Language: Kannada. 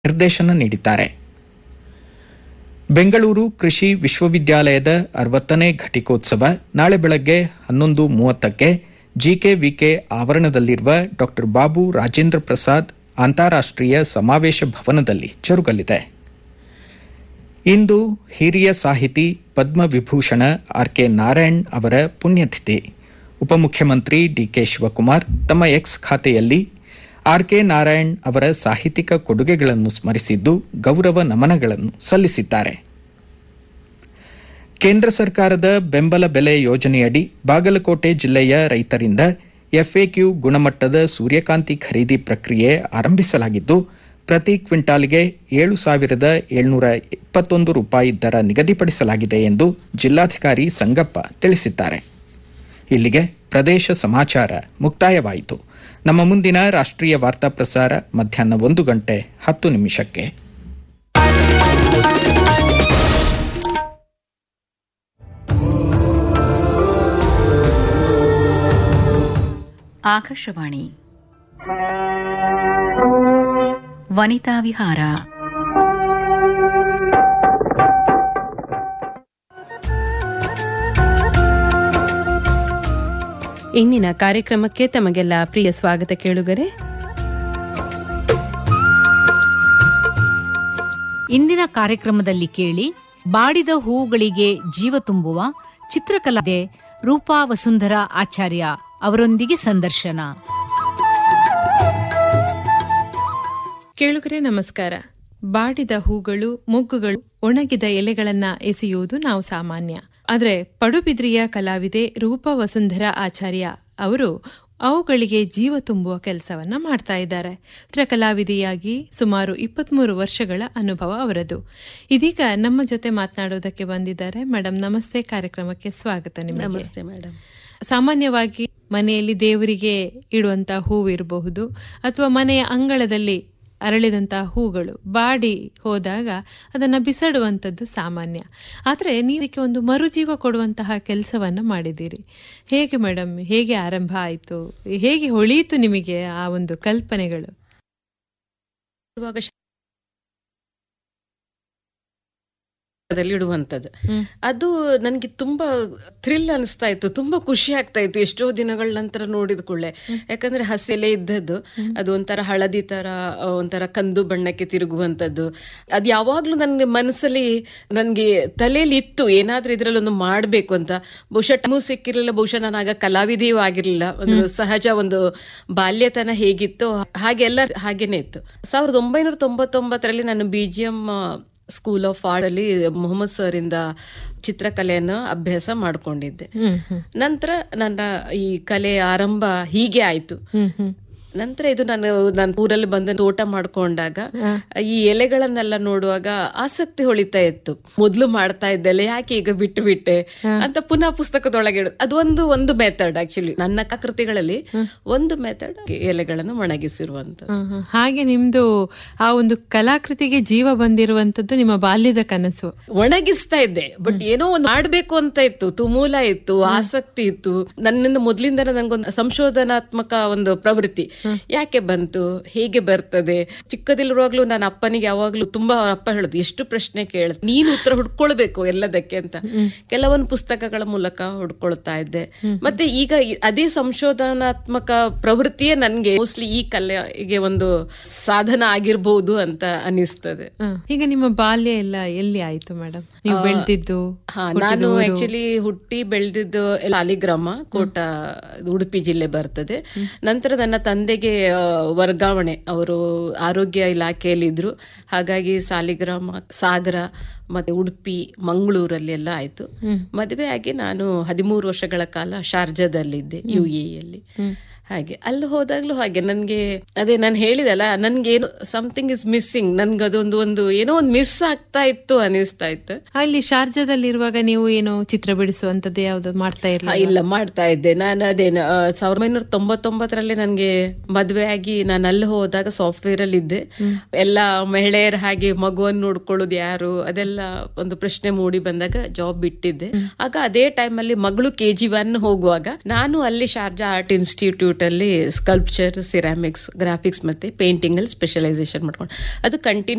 ನಿರ್ದೇಶನ ನೀಡಿದ್ದಾರೆ ಬೆಂಗಳೂರು ಕೃಷಿ ವಿಶ್ವವಿದ್ಯಾಲಯದ ಅರವತ್ತನೇ ಘಟಿಕೋತ್ಸವ ನಾಳೆ ಬೆಳಗ್ಗೆ ಹನ್ನೊಂದು ಮೂವತ್ತಕ್ಕೆ ಜಿಕೆವಿಕೆ ಆವರಣದಲ್ಲಿರುವ ಡಾ ಬಾಬು ರಾಜೇಂದ್ರ ಪ್ರಸಾದ್ ಅಂತಾರಾಷ್ಟೀಯ ಸಮಾವೇಶ ಭವನದಲ್ಲಿ ಜರುಗಲಿದೆ ಇಂದು ಹಿರಿಯ ಸಾಹಿತಿ ಪದ್ಮವಿಭೂಷಣ ಆರ್ಕೆ ನಾರಾಯಣ್ ಅವರ ಪುಣ್ಯತಿಥಿ ಉಪಮುಖ್ಯಮಂತ್ರಿ ಡಿಕೆ ಶಿವಕುಮಾರ್ ತಮ್ಮ ಎಕ್ಸ್ ಖಾತೆಯಲ್ಲಿ ಆರ್ಕೆ ನಾರಾಯಣ್ ಅವರ ಸಾಹಿತ್ಯಿಕ ಕೊಡುಗೆಗಳನ್ನು ಸ್ಮರಿಸಿದ್ದು ಗೌರವ ನಮನಗಳನ್ನು ಸಲ್ಲಿಸಿದ್ದಾರೆ ಕೇಂದ್ರ ಸರ್ಕಾರದ ಬೆಂಬಲ ಬೆಲೆ ಯೋಜನೆಯಡಿ ಬಾಗಲಕೋಟೆ ಜಿಲ್ಲೆಯ ರೈತರಿಂದ ಎಫ್ಎಕ್ಯೂ ಗುಣಮಟ್ಟದ ಸೂರ್ಯಕಾಂತಿ ಖರೀದಿ ಪ್ರಕ್ರಿಯೆ ಆರಂಭಿಸಲಾಗಿದ್ದು ಪ್ರತಿ ಕ್ವಿಂಟಾಲ್ಗೆ ಏಳು ಸಾವಿರದ ಏಳ್ನೂರ ಇಪ್ಪತ್ತೊಂದು ರೂಪಾಯಿ ದರ ನಿಗದಿಪಡಿಸಲಾಗಿದೆ ಎಂದು ಜಿಲ್ಲಾಧಿಕಾರಿ ಸಂಗಪ್ಪ ತಿಳಿಸಿದ್ದಾರೆ ಇಲ್ಲಿಗೆ ಪ್ರದೇಶ ಸಮಾಚಾರ ಮುಕ್ತಾಯವಾಯಿತು ನಮ್ಮ ಮುಂದಿನ ರಾಷ್ಟ್ರೀಯ ವಾರ್ತಾ ಪ್ರಸಾರ ಮಧ್ಯಾಹ್ನ ಒಂದು ಗಂಟೆ ಹತ್ತು ನಿಮಿಷಕ್ಕೆ ಆಕಾಶವಾಣಿ ವನಿತಾ ವಿಹಾರ ಇಂದಿನ ಕಾರ್ಯಕ್ರಮಕ್ಕೆ ತಮಗೆಲ್ಲ ಪ್ರಿಯ ಸ್ವಾಗತ ಕೇಳುಗರೆ ಇಂದಿನ ಕಾರ್ಯಕ್ರಮದಲ್ಲಿ ಕೇಳಿ ಬಾಡಿದ ಹೂವುಗಳಿಗೆ ಜೀವ ತುಂಬುವ ಚಿತ್ರಕಲಾವಿದೆ ರೂಪಾ ವಸುಂಧರ ಆಚಾರ್ಯ ಅವರೊಂದಿಗೆ ಸಂದರ್ಶನ ಕೇಳುಗರೆ ನಮಸ್ಕಾರ ಬಾಡಿದ ಹೂಗಳು ಮೊಗ್ಗುಗಳು ಒಣಗಿದ ಎಲೆಗಳನ್ನ ಎಸೆಯುವುದು ನಾವು ಸಾಮಾನ್ಯ ಆದರೆ ಪಡುಬಿದ್ರಿಯ ಕಲಾವಿದೆ ರೂಪಾ ವಸುಂಧರ ಆಚಾರ್ಯ ಅವರು ಅವುಗಳಿಗೆ ಜೀವ ತುಂಬುವ ಕೆಲಸವನ್ನ ಮಾಡ್ತಾ ಇದ್ದಾರೆ ಚಿತ್ರಕಲಾವಿದೆಯಾಗಿ ಸುಮಾರು ಇಪ್ಪತ್ಮೂರು ವರ್ಷಗಳ ಅನುಭವ ಅವರದು ಇದೀಗ ನಮ್ಮ ಜೊತೆ ಮಾತನಾಡೋದಕ್ಕೆ ಬಂದಿದ್ದಾರೆ ಮೇಡಮ್ ನಮಸ್ತೆ ಕಾರ್ಯಕ್ರಮಕ್ಕೆ ಸ್ವಾಗತ ನಿಮಗೆ ನಮಸ್ತೆ ಮೇಡಮ್ ಸಾಮಾನ್ಯವಾಗಿ ಮನೆಯಲ್ಲಿ ದೇವರಿಗೆ ಇಡುವಂತ ಹೂವು ಇರಬಹುದು ಅಥವಾ ಮನೆಯ ಅಂಗಳದಲ್ಲಿ ಅರಳಿದಂತಹ ಹೂಗಳು ಬಾಡಿ ಹೋದಾಗ ಅದನ್ನು ಬಿಸಾಡುವಂಥದ್ದು ಸಾಮಾನ್ಯ ಆದರೆ ನೀವು ಇದಕ್ಕೆ ಒಂದು ಮರುಜೀವ ಕೊಡುವಂತಹ ಕೆಲಸವನ್ನು ಮಾಡಿದ್ದೀರಿ ಹೇಗೆ ಮೇಡಮ್ ಹೇಗೆ ಆರಂಭ ಆಯಿತು ಹೇಗೆ ಹೊಳೆಯಿತು ನಿಮಗೆ ಆ ಒಂದು ಕಲ್ಪನೆಗಳು ಇರುವಾಗ ದಲ್ಲಿ ಇಡುವಂಥದ್ದು ಹ್ಮ್. ಅದು ನನಗೆ ತುಂಬಾ ಥ್ರಿಲ್ ಅನಿಸ್ತಾ ಇತ್ತು ತುಂಬಾ ಖುಷಿ ಆಗ್ತಾ ಇತ್ತು ಎಷ್ಟೋ ದಿನಗಳ ನಂತರ ನೋಡಿದ ಕೂಡಲೇ ಯಾಕಂದ್ರೆ ಹಸೆಲೆ ಇದ್ದದ್ದು ಅದು ಒಂಥರ ಹಳದಿ ತರ ಆ, ಒಂಥರ ಕಂದು ಬಣ್ಣಕ್ಕೆ ತಿರುಗುವಂಥದ್ದು ಅದು ಯಾವಾಗ್ಲೂ ನನ್ನ ಮನಸ್ಸಲ್ಲಿ ನನಗೆ ತಲೆಯಲ್ಲಿ ಇತ್ತು ಏನಾದ್ರೂ ಇದ್ರಲ್ಲಿ ಒಂದು ಮಾಡ್ಬೇಕು ಅಂತ ಬಹುಶಃ ಟೈಮು ಸಿಕ್ಕಿರಲಿಲ್ಲ ಬಹುಶಃ ನಾನು ಆಗ ಕಲಾವಿದೆಯೂ ಆಗಿರ್ಲಿಲ್ಲ ಒಂದು ಸಹಜ ಒಂದು ಬಾಲ್ಯತನ ಹೇಗಿತ್ತು ಹಾಗೆ ಎಲ್ಲ ಹಾಗೇನೆ ಇತ್ತು ಸಾವಿರದ ಒಂಬೈನೂರ ತೊಂಬತ್ತೊಂಬತ್ತರಲ್ಲಿ ನಾನು B G M school of art ಅಲ್ಲಿ ಮೊಹಮ್ಮದ್ ಸರ್ ಇಂದ ಚಿತ್ರಕಲೆಯನ್ನು ಅಭ್ಯಾಸ ಮಾಡ್ಕೊಂಡಿದ್ದೆ ಹ್ಮ್ ಹ್ಮ್ ನಂತರ ನನ್ನ ಈ ಕಲೆ ಆರಂಭ ಹೀಗೆ ಆಯ್ತು ಹ್ಮ್ ಹ್ಮ್ ನಂತರ ಇದು ನಾನು ನಾನು ಊರಲ್ಲಿ ಬಂದು ತೋಟ ಮಾಡ್ಕೊಂಡಾಗ ಈ ಎಲೆಗಳನ್ನೆಲ್ಲ ನೋಡುವಾಗ ಆಸಕ್ತಿ ಹೊಳಿತಾ ಇತ್ತು ಮೊದ್ಲು ಮಾಡ್ತಾ ಇದ್ದೆಲ್ಲ ಯಾಕೆ ಈಗ ಬಿಟ್ಟು ಬಿಟ್ಟೆ ಅಂತ ಪುನಃ ಪುಸ್ತಕದೊಳಗೆ ಇಡು ಅದು ಒಂದು ಒಂದು ಮೆಥಡ್ ಆಕ್ಚುಲಿ ನನ್ನ ಕೃತಿಗಳಲ್ಲಿ ಒಂದು ಮೆಥಡ್ ಎಲೆಗಳನ್ನು ಒಣಗಿಸಿರುವಂತ ಹ್ಮ್, ಹ್ಮ್. ಹಾಗೆ ನಿಮ್ದು ಆ ಒಂದು ಕಲಾಕೃತಿಗೆ ಜೀವ ಬಂದಿರುವಂತದ್ದು ನಿಮ್ಮ ಬಾಲ್ಯದ ಕನಸು ಒಣಗಿಸ್ತಾ ಇದ್ದೆ ಬಟ್ ಏನೋ ಒಂದು ಮಾಡ್ಬೇಕು ಅಂತ ಇತ್ತು ತುಮೂಲ ಇತ್ತು ಆಸಕ್ತಿ ಇತ್ತು ನನ್ನಿಂದ ಮೊದ್ಲಿಂದ ನಂಗೊಂದು ಸಂಶೋಧನಾತ್ಮಕ ಒಂದು ಪ್ರವೃತ್ತಿ ಯಾಕೆ ಬಂತು ಹೇಗೆ ಬರ್ತದೆ ಚಿಕ್ಕದಿರುವಾಗ್ಲೂ ನನ್ನ ಅಪ್ಪನಿಗೆ ಯಾವಾಗ್ಲೂ ತುಂಬಾ ಅವ್ರ ಅಪ್ಪ ಹೇಳುದು ಎಷ್ಟು ಪ್ರಶ್ನೆ ಕೇಳ ನೀನು ಉತ್ತರ ಹುಡ್ಕೊಳ್ಬೇಕು ಎಲ್ಲದಕ್ಕೆ ಅಂತ ಕೆಲವೊಂದು ಪುಸ್ತಕಗಳ ಮೂಲಕ ಹುಡ್ಕೊಳ್ತಾ ಇದ್ದೆ ಮತ್ತೆ ಈಗ ಈ- ಅದೇ ಸಂಶೋಧನಾತ್ಮಕ ಪ್ರವೃತ್ತಿಯೇ ನನ್ಗೆ ಮೋಸ್ಟ್ಲಿ ಈ ಕಲೆಗೆ ಒಂದು ಸಾಧನ ಆಗಿರ್ಬೋದು ಅಂತ ಅನಿಸ್ತದೆ ಹ. ಈಗ ನಿಮ್ಮ ಬಾಲ್ಯ ಎಲ್ಲ ಎಲ್ಲಿ ಆಯ್ತು ಮೇಡಮ್ ನೀವು ಬೆಳೆದಿದ್ದು ಹಾ ನಾನು ಆಕ್ಚುಲಿ ಹುಟ್ಟಿ ಬೆಳೆದಿದ್ದು ಸಾಲಿಗ್ರಾಮ ಕೋಟ ಉಡುಪಿ ಜಿಲ್ಲೆ ಬರ್ತದೆ ನಂತರ ನನ್ನ ತಂದೆಗೆ ಆ, ವರ್ಗಾವಣೆ ಅವರು ಆರೋಗ್ಯ ಇಲಾಖೆಯಲ್ಲಿ ಇದ್ರು ಹಾಗಾಗಿ ಸಾಲಿಗ್ರಾಮ ಸಾಗರ ಮತ್ತೆ ಉಡುಪಿ ಮಂಗಳೂರಲ್ಲಿ ಎಲ್ಲ ಆಯ್ತು ಮದುವೆ ಆಗಿ ನಾನು ಹದಿಮೂರು ವರ್ಷಗಳ ಕಾಲ ಶಾರ್ಜಾದಲ್ಲಿದ್ದೆ ಯು ಎಲ್ಲಿ ಹಾಗೆ ಅಲ್ಲಿ ಹೋದಾಗ್ಲೂ ಹಾಗೆ ನನ್ಗೆ ಅದೇ ನಾನು ಹೇಳಿದಲ್ಲ ನನ್ಗೇನು ಸಮಥಿಂಗ್ ಇಸ್ ಮಿಸ್ಸಿಂಗ್ ನನ್ಗೆ ಅದೊಂದು ಒಂದು ಏನೋ ಒಂದು ಮಿಸ್ ಆಗ್ತಾ ಇತ್ತು ಅನಿಸ್ತಾ ಇತ್ತು ಅಲ್ಲಿ ಶಾರ್ಜಾದಲ್ಲಿರುವಾಗ ನೀವು ಏನು ಚಿತ್ರ ಬಿಡಿಸುವಂತದ್ದು ಯಾವ್ದು ಮಾಡ್ತಾ ಆ, ಇರಲಿಲ್ಲ ಇಲ್ಲ ಮಾಡ್ತಾ ಇದ್ದೆ ನಾನು ಅದೇ ಆ, ಸಾವಿರದ ಒಂಬೈನೂರ ತೊಂಬತ್ತೊಂಬತ್ತರಲ್ಲಿ ನನಗೆ ಮದುವೆ ಆಗಿ ನಾನು ಅಲ್ಲಿ ಹೋದಾಗ ಸಾಫ್ಟ್ವೇರ್ ಅಲ್ಲಿ ಇದ್ದೆ ಎಲ್ಲ ಮಹಿಳೆಯರ ಹಾಗೆ ಮಗುವನ್ನು ನೋಡ್ಕೊಳ್ಳೋದು ಯಾರು ಅದೆಲ್ಲ ಒಂದು ಪ್ರಶ್ನೆ ಮೂಡಿ ಬಂದಾಗ ಜಾಬ್ ಬಿಟ್ಟಿದ್ದೆ ಆಗ ಅದೇ ಟೈಮಲ್ಲಿ ಮಗಳು ಕೆ ಜಿ ಒನ್ ಹೋಗುವಾಗ ನಾನು ಅಲ್ಲಿ ಶಾರ್ಜಾ ಆರ್ಟ್ ಇನ್ಸ್ಟಿಟ್ಯೂಟ್ ಅಲ್ಲಿ ಸ್ಕಲ್ಪ್ಚರ್ ಸಿರಾಮಿಕ್ಸ್ ಗ್ರಾಫಿಕ್ಸ್ ಮತ್ತೆ ಪೇಂಟಿಂಗ್ ಅಲ್ಲಿ ಸ್ಪೆಷಲೈಸೇಷನ್ ಮಾಡ್ಕೊಂಡು ಅದು ಕಂಟಿನ್ಯೂ